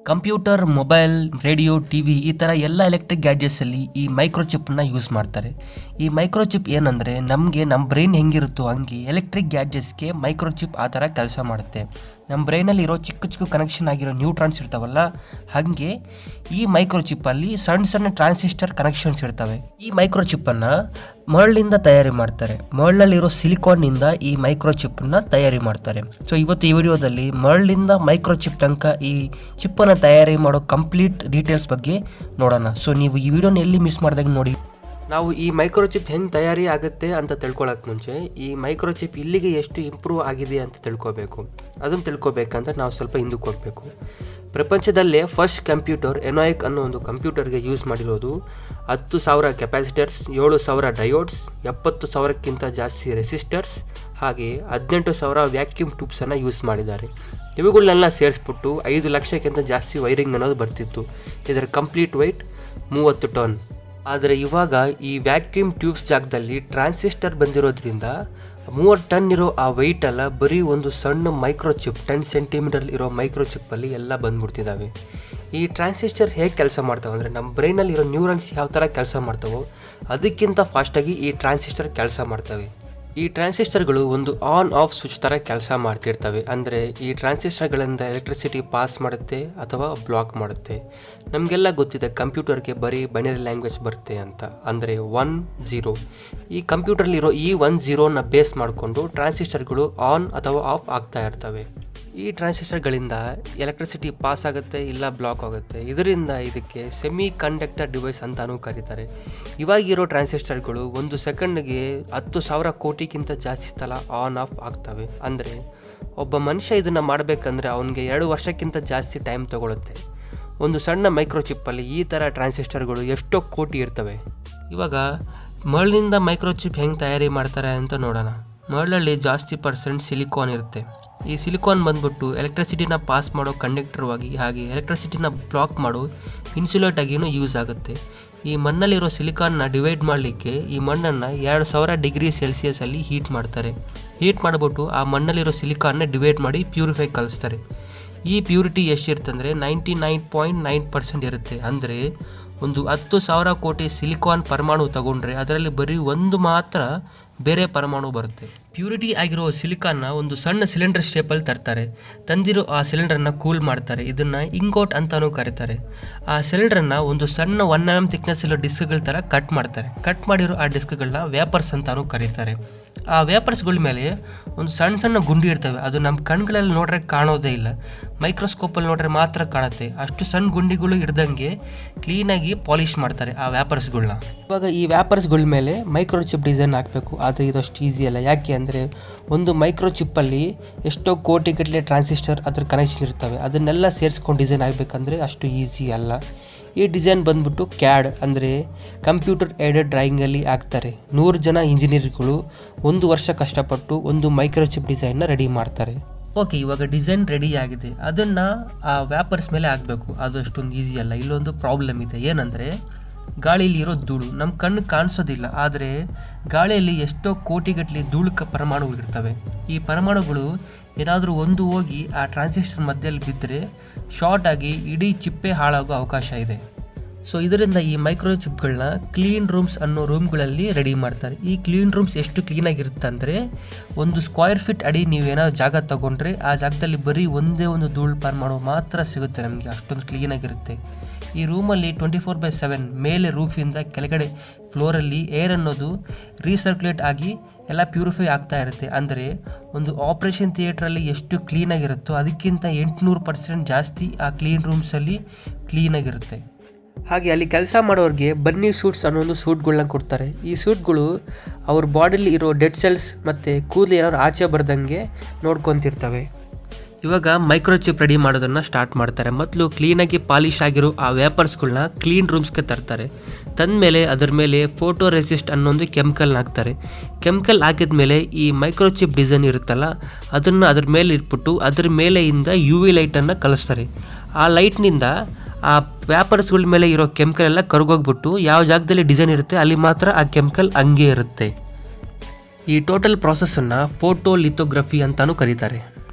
computer mobile radio T V ಈ ಥರ ಎಲ್ಲ ಎಲೆಕ್ಟ್ರಿಕ್ ಗ್ಯಾಡ್ಜೆಟ್ಸಲ್ಲಿ ಈ ಮೈಕ್ರೋಚಿಪ್ಪನ್ನ ಯೂಸ್ ಮಾಡ್ತಾರೆ ಈ ಮೈಕ್ರೋಚಿಪ್ ಏನಂದರೆ ನಮಗೆ ನಮ್ಮ ಬ್ರೈನ್ ಹೆಂಗಿರುತ್ತೋ ಹಂಗೆ ಎಲೆಕ್ಟ್ರಿಕ್ ಗ್ಯಾಡ್ಜೆಟ್ಸ್ಗೆ ಮೈಕ್ರೋಚಿಪ್ ಆ ಥರ ಕೆಲಸ ಮಾಡುತ್ತೆ ನಮ್ಮ ಬ್ರೈನಲ್ಲಿ ಇರೋ ಚಿಕ್ಕ ಚಿಕ್ಕ ಕನೆಕ್ಷನ್ ಆಗಿರೋ ನ್ಯೂಟ್ರಾನ್ಸ್ ಇರ್ತಾವಲ್ಲ ಹಾಗೆ ಈ ಮೈಕ್ರೋಚಿಪ್ಪಲ್ಲಿ ಸಣ್ಣ ಸಣ್ಣ ಟ್ರಾನ್ಸಿಸ್ಟರ್ ಕನೆಕ್ಷನ್ಸ್ ಇರ್ತವೆ ಈ ಮೈಕ್ರೋಚಿಪ್ಪನ್ನು ಮರಳಿಂದ ತಯಾರಿ ಮಾಡ್ತಾರೆ ಮರಳಲ್ಲಿರೋ ಸಿಲಿಕಾನ್ನಿಂದ ಈ ಮೈಕ್ರೋಚಿಪ್ಪನ್ನ ತಯಾರಿ ಮಾಡ್ತಾರೆ ಸೊ ಇವತ್ತು ಈ ವಿಡಿಯೋದಲ್ಲಿ ಮರಳಿಂದ ಮೈಕ್ರೋಚಿಪ್ ತನಕ ಈ ಚಿಪ್ಪನ್ನು ತಯಾರಿ ಮಾಡೋ ಕಂಪ್ಲೀಟ್ ಡೀಟೇಲ್ಸ್ ಬಗ್ಗೆ ನೋಡೋಣ ಸೊ ನೀವು ಈ ವಿಡಿಯೋನ ಎಲ್ಲಿ ಮಿಸ್ ಮಾಡಿದಾಗ ನೋಡಿ ನಾವು ಈ ಮೈಕ್ರೋಚಿಪ್ ಹೆಂಗೆ ತಯಾರಿ ಆಗುತ್ತೆ ಅಂತ ತಿಳ್ಕೊಳ್ಳೋಕೆ ಮುಂಚೆ ಈ ಮೈಕ್ರೋಚಿಪ್ ಇಲ್ಲಿಗೆ ಎಷ್ಟು ಇಂಪ್ರೂವ್ ಆಗಿದೆ ಅಂತ ತಿಳ್ಕೊಬೇಕು ಅದನ್ನು ತಿಳ್ಕೊಬೇಕಂತ ನಾವು ಸ್ವಲ್ಪ ಹಿಂದಕ್ಕೆ ಹೋಗಬೇಕು ಪ್ರಪಂಚದಲ್ಲೇ ಫಸ್ಟ್ ಕಂಪ್ಯೂಟರ್ ಎನಾಯಿಕ್ ಅನ್ನೋ ಒಂದು ಕಂಪ್ಯೂಟರ್ಗೆ ಯೂಸ್ ಮಾಡಿರೋದು ಹತ್ತು ಸಾವಿರ ಕೆಪಾಸಿಟರ್ಸ್ ಏಳು ಸಾವಿರ ಡಯೋಡ್ಸ್ ಎಪ್ಪತ್ತು ಸಾವಿರಕ್ಕಿಂತ ಜಾಸ್ತಿ ರೆಸಿಸ್ಟರ್ಸ್ ಹಾಗೆ ಹದಿನೆಂಟು ಸಾವಿರ ವ್ಯಾಕ್ಯೂಮ್ ಟ್ಯೂಬ್ಸನ್ನು ಯೂಸ್ ಮಾಡಿದ್ದಾರೆ ಇವುಗಳನ್ನೆಲ್ಲ ಸೇರಿಸ್ಬಿಟ್ಟು ಐದು ಲಕ್ಷಕ್ಕಿಂತ ಜಾಸ್ತಿ ವೈರಿಂಗ್ ಅನ್ನೋದು ಬರ್ತಿತ್ತು ಇದರ ಕಂಪ್ಲೀಟ್ ವೈಟ್ ಮೂವತ್ತು ಟನ್ ಆದರೆ ಇವಾಗ ಈ ವ್ಯಾಕ್ಯೂಮ್ ಟ್ಯೂಬ್ಸ್ ಜಾಗದಲ್ಲಿ ಟ್ರಾನ್ಸಿಸ್ಟರ್ ಬಂದಿರೋದ್ರಿಂದ ಮೂವತ್ತು ಟನ್ ಇರೋ ಆ ವೆಯ್ಟ್ ಎಲ್ಲ ಬರೀ ಒಂದು ಸಣ್ಣ ಮೈಕ್ರೋಚಿಪ್ ಟೆನ್ ಸೆಂಟಿಮೀಟರ್ ಇರೋ ಮೈಕ್ರೋಚಿಪ್ಪಲ್ಲಿ ಎಲ್ಲ ಬಂದ್ಬಿಡ್ತಿದ್ದಾವೆ ಈ ಟ್ರಾನ್ಸಿಸ್ಟರ್ ಹೇಗೆ ಕೆಲಸ ಮಾಡ್ತಾವೆ ಅಂದರೆ ನಮ್ಮ ಬ್ರೈನಲ್ಲಿ ಇರೋ ನ್ಯೂರನ್ಸ್ ಯಾವ ಥರ ಕೆಲಸ ಮಾಡ್ತಾವೋ ಅದಕ್ಕಿಂತ ಫಾಸ್ಟಾಗಿ ಈ ಟ್ರಾನ್ಸಿಸ್ಟರ್ ಕೆಲಸ ಮಾಡ್ತವೆ ಈ ಟ್ರಾನ್ಸಿಸ್ಟರ್ಗಳು ಒಂದು ಆನ್ ಆಫ್ ಸ್ವಿಚ್ ಥರ ಕೆಲಸ ಮಾಡ್ತಿರ್ತವೆ ಅಂದರೆ ಈ ಟ್ರಾನ್ಸಿಸ್ಟರ್ಗಳಿಂದ ಎಲೆಕ್ಟ್ರಿಸಿಟಿ ಪಾಸ್ ಮಾಡುತ್ತೆ ಅಥವಾ ಬ್ಲಾಕ್ ಮಾಡುತ್ತೆ ನಮಗೆಲ್ಲ ಗೊತ್ತಿದೆ ಕಂಪ್ಯೂಟರ್ಗೆ ಬರೀ ಬೈನರಿ ಲ್ಯಾಂಗ್ವೇಜ್ ಬರುತ್ತೆ ಅಂತ ಅಂದರೆ ಒನ್ ಝೀರೋ ಈ ಕಂಪ್ಯೂಟರ್ಲಿರೋ ಈ ಒನ್ ಝೀರೋನ ಬೇಸ್ ಮಾಡಿಕೊಂಡು ಟ್ರಾನ್ಸಿಸ್ಟರ್ಗಳು ಆನ್ ಅಥವಾ ಆಫ್ ಆಗ್ತಾ ಇರ್ತವೆ ಈ ಟ್ರಾನ್ಸಿಸ್ಟರ್ಗಳಿಂದ ಎಲೆಕ್ಟ್ರಿಸಿಟಿ ಪಾಸ್ ಆಗುತ್ತೆ ಇಲ್ಲ ಬ್ಲಾಕ್ ಆಗುತ್ತೆ ಇದರಿಂದ ಇದಕ್ಕೆ ಸೆಮಿ ಕಂಡಕ್ಟರ್ ಡಿವೈಸ್ ಅಂತಾನೂ ಕರೀತಾರೆ ಇವಾಗಿರೋ ಟ್ರಾನ್ಸಿಸ್ಟರ್ಗಳು ಒಂದು ಸೆಕೆಂಡ್ಗೆ ಹತ್ತು ಸಾವಿರ ಕೋಟಿಗಿಂತ ಜಾಸ್ತಿ ಸಲ ಆನ್ ಆಫ್ ಆಗ್ತವೆ ಅಂದರೆ ಒಬ್ಬ ಮನುಷ್ಯ ಇದನ್ನು ಮಾಡಬೇಕಂದ್ರೆ ಅವನಿಗೆ ಎರಡು ವರ್ಷಕ್ಕಿಂತ ಜಾಸ್ತಿ ಟೈಮ್ ತಗೊಳುತ್ತೆ ಒಂದು ಸಣ್ಣ ಮೈಕ್ರೋಚಿಪ್ಪಲ್ಲಿ ಈ ಥರ ಟ್ರಾನ್ಸಿಸ್ಟರ್ಗಳು ಎಷ್ಟೋ ಕೋಟಿ ಇರ್ತವೆ ಇವಾಗ ಮರಳಿನಿಂದ ಮೈಕ್ರೋಚಿಪ್ ಹೆಂಗೆ ತಯಾರಿ ಮಾಡ್ತಾರೆ ಅಂತ ನೋಡೋಣ ಮರಳಲ್ಲಿ ಜಾಸ್ತಿ ಪರ್ಸೆಂಟ್ ಸಿಲಿಕಾನ್ ಇರುತ್ತೆ ಈ ಸಿಲಿಕಾನ್ ಬಂದ್ಬಿಟ್ಟು ಎಲೆಕ್ಟ್ರಿಸಿಟಿನ ಪಾಸ್ ಮಾಡೋ ಕಂಡಕ್ಟರ್ವಾಗಿ ಹಾಗೆ ಎಲೆಕ್ಟ್ರಿಸಿಟಿನ ಬ್ಲಾಕ್ ಮಾಡೋ ಇನ್ಸುಲೇಟ್ ಆಗಿಯೂ ಯೂಸ್ ಆಗುತ್ತೆ ಈ ಮಣ್ಣಲ್ಲಿರೋ ಸಿಲಿಕಾನ್ನ ಡಿವೈಡ್ ಮಾಡಲಿಕ್ಕೆ ಈ ಮಣ್ಣನ್ನು ಎರಡು ಸಾವಿರ ಡಿಗ್ರಿ ಸೆಲ್ಸಿಯಸಲ್ಲಿ ಹೀಟ್ ಮಾಡ್ತಾರೆ ಹೀಟ್ ಮಾಡಿಬಿಟ್ಟು ಆ ಮಣ್ಣಲ್ಲಿರೋ ಸಿಲಿಕಾನ್ನ ಡಿವೈಡ್ ಮಾಡಿ ಪ್ಯೂರಿಫೈ ಕಲಿಸ್ತಾರೆ ಈ ಪ್ಯೂರಿಟಿ ಎಷ್ಟಿರ್ತಂದರೆ ninety nine point nine percent ಇರುತ್ತೆ ಅಂದರೆ ಒಂದು ಹತ್ತು ಸಾವಿರ ಕೋಟಿ ಸಿಲಿಕಾನ್ ಪರಮಾಣು ತಗೊಂಡ್ರೆ ಅದರಲ್ಲಿ ಬರೀ ಒಂದು ಮಾತ್ರ ಬೇರೆ ಪರಮಾಣು ಬರುತ್ತೆ ಪ್ಯೂರಿಟಿ ಆಗಿರೋ ಸಿಲಿಕಾನ್ನ ಒಂದು ಸಣ್ಣ ಸಿಲಿಂಡರ್ ಶೇಪಲ್ಲಿ ತರ್ತಾರೆ ತಂದಿರೋ ಆ ಸಿಲಿಂಡರ್ನ ಕೂಲ್ ಮಾಡ್ತಾರೆ ಇದನ್ನು ಇಂಗೋಟ್ ಅಂತಾನೂ ಕರೀತಾರೆ ಆ ಸಿಲಿಂಡರ್ನ ಒಂದು ಸಣ್ಣ ಒನ್ ಎಮ್ ಥಿಕ್ನೆಸ್ ಇರೋ ಡಿಸ್ಕ್ಗಳ ಥರ ಕಟ್ ಮಾಡ್ತಾರೆ ಕಟ್ ಮಾಡಿರೋ ಆ ಡಿಸ್ಕ್ಗಳನ್ನ ವ್ಯಾಪರ್ಸ್ ಅಂತಾನೂ ಕರೀತಾರೆ ಆ ವೇಪರ್ಸ್ಗಳ ಮೇಲೆ ಒಂದು ಸಣ್ಣ ಸಣ್ಣ ಗುಂಡಿ ಇರ್ತವೆ ಅದು ನಮ್ಮ ಕಣ್ಗಳಲ್ಲಿ ನೋಡ್ರೆ ಕಾಣೋದೇ ಇಲ್ಲ ಮೈಕ್ರೋಸ್ಕೋಪಲ್ಲಿ ನೋಡ್ರೆ ಮಾತ್ರ ಕಾಣುತ್ತೆ ಅಷ್ಟು ಸಣ್ಣ ಗುಂಡಿಗಳು ಇಡ್ದಂಗೆ ಕ್ಲೀನಾಗಿ ಪಾಲಿಷ್ ಮಾಡ್ತಾರೆ ಆ ವ್ಯಾಪರ್ಸ್ಗಳನ್ನ ಇವಾಗ ಈ ವ್ಯಾಪರ್ಸ್ಗಳ ಮೇಲೆ ಮೈಕ್ರೋಚಿಪ್ ಡಿಸೈನ್ ಹಾಕಬೇಕು ಆದರೆ ಇದಷ್ಟು ಈಸಿ ಅಲ್ಲ ಯಾಕೆ ಅಂದರೆ ಒಂದು ಮೈಕ್ರೋಚಿಪ್ಪಲ್ಲಿ ಎಷ್ಟೋ ಕೋಟಿಗಟ್ಟಲೆ ಟ್ರಾನ್ಸಿಸ್ಟರ್ ಅದ್ರ ಕನೆಕ್ಷನ್ ಇರ್ತವೆ ಅದನ್ನೆಲ್ಲ ಸೇರಿಸ್ಕೊಂಡು ಡಿಸೈನ್ ಆಗಬೇಕಂದ್ರೆ ಅಷ್ಟು ಈಸಿ ಅಲ್ಲ ಈ ಡಿಸೈನ್ ಬಂದ್ಬಿಟ್ಟು ಕ್ಯಾಡ್ ಅಂದರೆ ಕಂಪ್ಯೂಟರ್ ಏಡೆಡ್ ಡ್ರಾಯಿಂಗಲ್ಲಿ ಆಗ್ತಾರೆ ನೂರು ಜನ ಇಂಜಿನಿಯರ್ಗಳು ಒಂದು ವರ್ಷ ಕಷ್ಟಪಟ್ಟು ಒಂದು ಮೈಕ್ರೋಚಿಪ್ ಡಿಸೈನ್ನ ರೆಡಿ ಮಾಡ್ತಾರೆ ಓಕೆ ಇವಾಗ ಡಿಸೈನ್ ರೆಡಿ ಆಗಿದೆ ಅದನ್ನು ಆ ವ್ಯಾಪರ್ಸ್ ಮೇಲೆ ಆಗಬೇಕು ಅದು ಅಷ್ಟೊಂದು ಈಸಿ ಅಲ್ಲ ಇಲ್ಲೊಂದು ಪ್ರಾಬ್ಲಮ್ ಇದೆ ಏನಂದರೆ ಗಾಳಿಯಲ್ಲಿ ಇರೋ ಧೂಳು ನಮ್ಮ ಕಣ್ಣು ಕಾಣಿಸೋದಿಲ್ಲ ಆದರೆ ಗಾಳಿಯಲ್ಲಿ ಎಷ್ಟೋ ಕೋಟಿಗಟ್ಟಲೆ ಧೂಳು ಕ ಪರಮಾಣುಗಳು ಇರ್ತವೆ ಈ ಪರಮಾಣುಗಳು ಏನಾದರೂ ಒಂದು ಹೋಗಿ ಆ ಟ್ರಾನ್ಸಿಸ್ಟರ್ ಮಧ್ಯದಲ್ಲಿ ಬಿದ್ದರೆ ಶಾರ್ಟ್ ಆಗಿ ಇಡೀ ಚಿಪ್ಪೆ ಹಾಳಾಗೋ ಅವಕಾಶ ಇದೆ ಸೊ ಇದರಿಂದ ಈ ಮೈಕ್ರೋ ಚಿಪ್ಗಳನ್ನ ಕ್ಲೀನ್ ರೂಮ್ಸ್ ಅನ್ನೋ ರೂಮ್ಗಳಲ್ಲಿ ರೆಡಿ ಮಾಡ್ತಾರೆ ಈ ಕ್ಲೀನ್ ರೂಮ್ಸ್ ಎಷ್ಟು ಕ್ಲೀನಾಗಿರುತ್ತೆ ಅಂದರೆ ಒಂದು ಸ್ಕ್ವೇರ್ ಫೀಟ್ ಅಡಿ ನೀವೇನಾದ್ರು ಜಾಗ ತಗೊಂಡ್ರೆ ಆ ಜಾಗದಲ್ಲಿ ಬರೀ ಒಂದೇ ಒಂದು ಧೂಳು ಪರಮಾಣು ಮಾತ್ರ ಸಿಗುತ್ತೆ ನಮಗೆ ಅಷ್ಟೊಂದು ಕ್ಲೀನಾಗಿರುತ್ತೆ ಈ ರೂಮಲ್ಲಿ ಟ್ವೆಂಟಿ ಫೋರ್ ಬೈ ಸೆವೆನ್ ಮೇಲೆ ರೂಫಿಂದ ಕೆಳಗಡೆ ಫ್ಲೋರಲ್ಲಿ ಏರ್ ಅನ್ನೋದು ರೀಸರ್ಕ್ಯುಲೇಟ್ ಆಗಿ ಎಲ್ಲ ಪ್ಯೂರಿಫೈ ಆಗ್ತಾ ಇರುತ್ತೆ ಅಂದರೆ ಒಂದು ಆಪ್ರೇಷನ್ ಥಿಯೇಟ್ರಲ್ಲಿ ಎಷ್ಟು ಕ್ಲೀನಾಗಿರುತ್ತೋ ಅದಕ್ಕಿಂತ ಎಂಟುನೂರು ಪರ್ಸೆಂಟ್ ಜಾಸ್ತಿ ಆ ಕ್ಲೀನ್ ರೂಮ್ಸಲ್ಲಿ ಕ್ಲೀನಾಗಿರುತ್ತೆ ಹಾಗೆ ಅಲ್ಲಿ ಕೆಲಸ ಮಾಡೋರಿಗೆ ಬನ್ನಿ ಸೂಟ್ಸ್ ಅನ್ನೋ ಒಂದು ಸೂಟ್ಗಳನ್ನ ಕೊಡ್ತಾರೆ ಈ ಸೂಟ್ಗಳು ಅವ್ರ ಬಾಡಿಲಿ ಇರೋ ಡೆಡ್ ಸೆಲ್ಸ್ ಮತ್ತು ಕೂದಲು ಏನಾದ್ರು ಆಚೆ ಬರ್ದಂಗೆ ನೋಡ್ಕೊತಿರ್ತವೆ ಇವಾಗ ಮೈಕ್ರೋಚಿಪ್ ರೆಡಿ ಮಾಡೋದನ್ನು ಸ್ಟಾರ್ಟ್ ಮಾಡ್ತಾರೆ ಮೊದಲು ಕ್ಲೀನಾಗಿ ಪಾಲಿಶ್ ಆಗಿರೋ ಆ ವೇಪರ್ಸ್ಗಳನ್ನ ಕ್ಲೀನ್ ರೂಮ್ಸ್ಗೆ ತರ್ತಾರೆ ತಂದಮೇಲೆ ಅದರ ಮೇಲೆ ಫೋಟೋ ರೆಸಿಸ್ಟ್ ಅನ್ನೊಂದು ಕೆಮಿಕಲ್ನ ಹಾಕ್ತಾರೆ ಕೆಮಿಕಲ್ ಹಾಕಿದ ಮೇಲೆ ಈ ಮೈಕ್ರೋಚಿಪ್ ಡಿಸೈನ್ ಇರುತ್ತಲ್ಲ ಅದನ್ನು ಅದ್ರ ಮೇಲೆ ಇಟ್ಬಿಟ್ಟು ಅದ್ರ ಮೇಲೆಯಿಂದ ಯು ವಿ ಲೈಟನ್ನು ಕಳಿಸ್ತಾರೆ ಆ ಲೈಟ್ನಿಂದ ಆ ವ್ಯಾಪರ್ಸ್ಗಳ ಮೇಲೆ ಇರೋ ಕೆಮಿಕಲ್ ಎಲ್ಲ ಕರ್ಗೋಗ್ಬಿಟ್ಟು ಯಾವ ಜಾಗದಲ್ಲಿ ಡಿಸೈನ್ ಇರುತ್ತೆ ಅಲ್ಲಿ ಮಾತ್ರ ಆ ಕೆಮಿಕಲ್ ಹಂಗೆ ಇರುತ್ತೆ ಈ ಟೋಟಲ್ ಪ್ರಾಸೆಸ್ಸನ್ನು ಫೋಟೋ ಲಿಥೋಗ್ರಫಿ ಅಂತಾನೂ ಕರೀತಾರೆ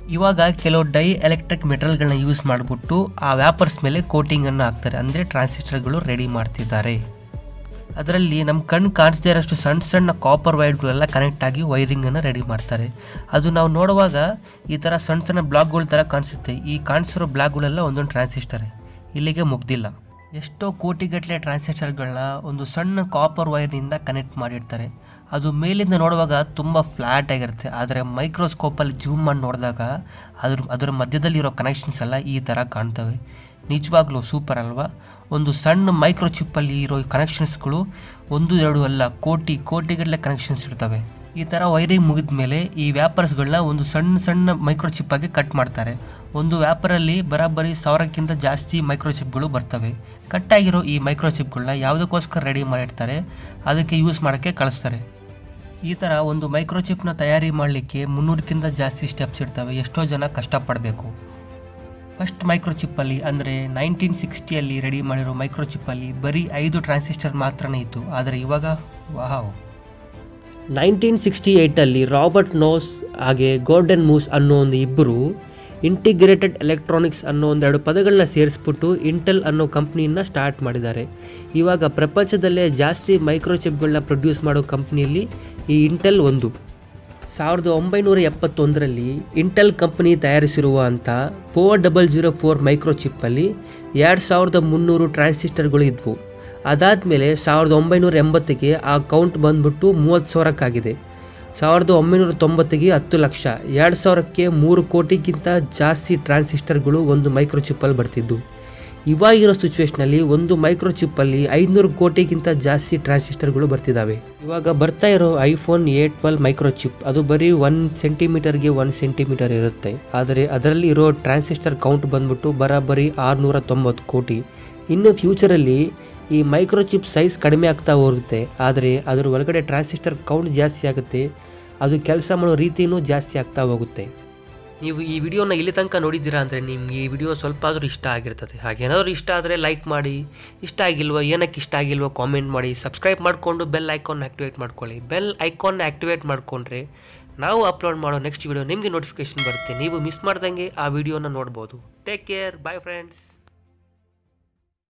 ಇವಾಗ ಕೆಲವು ಡೈ ಎಲೆಕ್ಟ್ರಿಕ್ ಮೆಟೀರಿಯಲ್ಗಳನ್ನ ಯೂಸ್ ಮಾಡಿಬಿಟ್ಟು ಆ ವ್ಯಾಪರ್ಸ್ ಮೇಲೆ ಕೋಟಿಂಗನ್ನು ಹಾಕ್ತಾರೆ ಅಂದರೆ ಟ್ರಾನ್ಸಿಸ್ಟರ್ಗಳು ರೆಡಿ ಮಾಡ್ತಿದ್ದಾರೆ ಅದರಲ್ಲಿ ನಮ್ಮ ಕಣ್ಣು ಕಾಣಿಸದೇ ಇರೋಷ್ಟು ಸಣ್ಣ ಸಣ್ಣ ಕಾಪರ್ ವೈರ್ಗಳೆಲ್ಲ ಕನೆಕ್ಟ್ ಆಗಿ ವೈರಿಂಗನ್ನು ರೆಡಿ ಮಾಡ್ತಾರೆ ಅದು ನಾವು ನೋಡುವಾಗ ಈ ಥರ ಸಣ್ಣ ಸಣ್ಣ ಬ್ಲಾಕ್ಗಳ ಥರ ಕಾಣಿಸುತ್ತೆ ಈ ಕಾಣಿಸಿರೋ ಬ್ಲಾಕ್ಗಳೆಲ್ಲ ಒಂದೊಂದು ಟ್ರಾನ್ಸಿಸ್ಟರೇ ಇಲ್ಲಿಗೆ ಮುಗ್ದಿಲ್ಲ ಎಷ್ಟೋ ಕೋಟಿಗಟ್ಟಲೆ ಟ್ರಾನ್ಸಿಸ್ಟರ್ಗಳನ್ನ ಒಂದು ಸಣ್ಣ ಕಾಪರ್ ವೈರ್ನಿಂದ ಕನೆಕ್ಟ್ ಮಾಡಿರ್ತಾರೆ ಅದು ಮೇಲಿಂದ ನೋಡುವಾಗ ತುಂಬ ಫ್ಲ್ಯಾಟ್ ಆಗಿರುತ್ತೆ ಆದರೆ ಮೈಕ್ರೋಸ್ಕೋಪಲ್ಲಿ ಜೂಮ್ ಮಾಡಿ ನೋಡಿದಾಗ ಅದ್ರ ಅದರ ಮಧ್ಯದಲ್ಲಿರೋ ಕನೆಕ್ಷನ್ಸ್ ಎಲ್ಲ ಈ ಥರ ಕಾಣ್ತವೆ ನಿಜವಾಗ್ಲೂ ಸೂಪರ್ ಅಲ್ವಾ ಒಂದು ಸಣ್ಣ ಮೈಕ್ರೋ ಚಿಪ್ಪಲ್ಲಿ ಇರೋ ಕನೆಕ್ಷನ್ಸ್ಗಳು ಒಂದು ಎರಡು ಅಲ್ಲ ಕೋಟಿ ಕೋಟಿಗಟ್ಟಲೆ ಕನೆಕ್ಷನ್ಸ್ ಇರ್ತವೆ ಈ ಥರ ವೈರಿಂಗ್ ಮುಗಿದ ಮೇಲೆ ಈ ವ್ಯಾಪರ್ಸ್ಗಳನ್ನ ಒಂದು ಸಣ್ಣ ಸಣ್ಣ ಮೈಕ್ರೋ ಚಿಪ್ಪಾಗಿ ಕಟ್ ಮಾಡ್ತಾರೆ ಒಂದು ವ್ಯಾಪರಲ್ಲಿ ಬರಾಬರಿ ಸಾವಿರಕ್ಕಿಂತ ಜಾಸ್ತಿ ಮೈಕ್ರೋ ಚಿಪ್ಗಳು ಬರ್ತವೆ ಕಟ್ಟಾಗಿರೋ ಈ ಮೈಕ್ರೋ ಚಿಪ್ಗಳನ್ನ ಯಾವುದಕ್ಕೋಸ್ಕರ ರೆಡಿ ಮಾಡಿರ್ತಾರೆ ಅದಕ್ಕೆ ಯೂಸ್ ಮಾಡೋಕ್ಕೆ ಕಳಿಸ್ತಾರೆ ಈ ಥರ ಒಂದು ಮೈಕ್ರೋ ಚಿಪ್ನ ತಯಾರಿ ಮಾಡಲಿಕ್ಕೆ ಮುನ್ನೂರಕ್ಕಿಂತ ಜಾಸ್ತಿ ಸ್ಟೆಪ್ಸ್ ಇರ್ತವೆ ಎಷ್ಟೋ ಜನ ಕಷ್ಟಪಡಬೇಕು ಫಸ್ಟ್ ಮೈಕ್ರೋ ಚಿಪ್ಪಲ್ಲಿ ಅಂದರೆ ನೈನ್ಟೀನ್ ಸಿಕ್ಸ್ಟಿಯಲ್ಲಿ ರೆಡಿ ಮಾಡಿರೋ ಮೈಕ್ರೋ ಚಿಪ್ಪಲ್ಲಿ ಬರೀ ಐದು ಟ್ರಾನ್ಸಿಸ್ಟರ್ ಮಾತ್ರನೇ ಇತ್ತು ಆದರೆ ಇವಾಗ ವಾವ್ ನೈನ್ಟೀನ್ ಸಿಕ್ಸ್ಟಿ ಏಯ್ಟಲ್ಲಿ ರಾಬರ್ಟ್ ನೋಸ್ ಹಾಗೆ ಗೋರ್ಡನ್ ಮೂಸ್ ಅನ್ನೋ ಒಂದು ಇಬ್ಬರು ಇಂಟಿಗ್ರೇಟೆಡ್ ಎಲೆಕ್ಟ್ರಾನಿಕ್ಸ್ ಅನ್ನೋ ಒಂದೆರಡು ಪದಗಳನ್ನ ಸೇರಿಸ್ಬಿಟ್ಟು ಇಂಟೆಲ್ ಅನ್ನೋ ಕಂಪ್ನಿಯನ್ನು ಸ್ಟಾರ್ಟ್ ಮಾಡಿದ್ದಾರೆ ಇವಾಗ ಪ್ರಪಂಚದಲ್ಲೇ ಜಾಸ್ತಿ ಮೈಕ್ರೋ ಚಿಪ್ಗಳನ್ನ ಪ್ರೊಡ್ಯೂಸ್ ಮಾಡೋ ಕಂಪ್ನಿಯಲ್ಲಿ ಈ ಇಂಟೆಲ್ ಒಂದು ಸಾವಿರದ ಒಂಬೈನೂರ ಎಪ್ಪತ್ತೊಂದರಲ್ಲಿ ಇಂಟೆಲ್ ಕಂಪನಿ ತಯಾರಿಸಿರುವ ಅಂಥ four double zero four micro ಚಿಪ್ಪಲ್ಲಿ ಎರಡು ಸಾವಿರದ ಮುನ್ನೂರು ಟ್ರಾನ್ಸಿಸ್ಟರ್ಗಳು ಇದ್ವು ಅದಾದಮೇಲೆ ಸಾವಿರದ ಒಂಬೈನೂರ ಎಂಬತ್ತಿಗೆ ಆ ಕೌಂಟ್ ಬಂದ್ಬಿಟ್ಟು ಮೂವತ್ತು ಸಾವಿರಕ್ಕಾಗಿದೆ ಸಾವಿರದ ಒಂಬೈನೂರ ತೊಂಬತ್ತಿಗೆ ಹತ್ತು ಲಕ್ಷ ಎರಡು ಸಾವಿರಕ್ಕೆ ಮೂರು ಕೋಟಿಗಿಂತ ಜಾಸ್ತಿ ಟ್ರಾನ್ಸಿಸ್ಟರ್ಗಳು ಒಂದು ಮೈಕ್ರೋ ಚಿಪ್ಪಲ್ಲಿ ಬರ್ತಿದ್ದು ಇವಾಗಿರೋ ಸಿಚುವೇಶ್ನಲ್ಲಿ ಒಂದು ಮೈಕ್ರೋ ಚಿಪ್ಪಲ್ಲಿ ಐನೂರು ಕೋಟಿಗಿಂತ ಜಾಸ್ತಿ ಟ್ರಾನ್ಸಿಸ್ಟರ್ಗಳು ಬರ್ತಿದ್ದಾವೆ ಇವಾಗ ಬರ್ತಾ ಇರೋ iPhone A twelve micro chip ಅದು ಬರೀ ಒನ್ ಸೆಂಟಿಮೀಟರ್ಗೆ ಒನ್ ಸೆಂಟಿಮೀಟರ್ ಇರುತ್ತೆ ಆದರೆ ಅದರಲ್ಲಿ ಇರೋ ಟ್ರಾನ್ಸಿಸ್ಟರ್ ಕೌಂಟ್ ಬಂದ್ಬಿಟ್ಟು ಬರಾಬರಿ ಆರುನೂರ ತೊಂಬತ್ತು ಕೋಟಿ ಇನ್ನು ಫ್ಯೂಚರಲ್ಲಿ ಈ ಮೈಕ್ರೋ ಚಿಪ್ ಸೈಜ್ ಕಡಿಮೆ ಆಗ್ತಾ ಹೋಗುತ್ತೆ ಆದರೆ ಅದರ ಒಳಗಡೆ ಟ್ರಾನ್ಸಿಸ್ಟರ್ ಕೌಂಟ್ ಜಾಸ್ತಿ ಆಗುತ್ತೆ ಅದು ಕೆಲಸ ಮಾಡೋ ರೀತಿಯೂ ಜಾಸ್ತಿ ಆಗ್ತಾ ಹೋಗುತ್ತೆ ನೀವು ಈ ವಿಡಿಯೋನ ಇಲ್ಲಿ ತನಕ ನೋಡಿದ್ದೀರಾ ಅಂದರೆ ನಿಮ್ಗೆ ಈ ವಿಡಿಯೋ ಸ್ವಲ್ಪ ಆದರೂ ಇಷ್ಟ ಆಗಿರ್ತದೆ ಹಾಗೇನಾದರೂ ಇಷ್ಟ ಆದರೆ ಲೈಕ್ ಮಾಡಿ ಇಷ್ಟ ಆಗಿಲ್ವೋ ಏನಕ್ಕೆ ಇಷ್ಟ ಆಗಿಲ್ವೋ ಕಾಮೆಂಟ್ ಮಾಡಿ ಸಬ್ಸ್ಕ್ರೈಬ್ ಮಾಡಿಕೊಂಡು ಬೆಲ್ ಐಕಾನ್ ಆ್ಯಕ್ಟಿವೇಟ್ ಮಾಡ್ಕೊಳ್ಳಿ ಬೆಲ್ ಐಕಾನ್ ಆ್ಯಕ್ಟಿವೇಟ್ ಮಾಡಿಕೊಂಡ್ರೆ ನಾವು ಅಪ್ಲೋಡ್ ಮಾಡೋ ನೆಕ್ಸ್ಟ್ ವಿಡಿಯೋ ನಿಮಗೆ ನೋಟಿಫಿಕೇಶನ್ ಬರುತ್ತೆ ನೀವು ಮಿಸ್ ಮಾಡ್ದಂಗೆ ಆ ವಿಡಿಯೋನ ನೋಡ್ಬೋದು ಟೇಕ್ ಕೇರ್ ಬಾಯ್ ಫ್ರೆಂಡ್ಸ್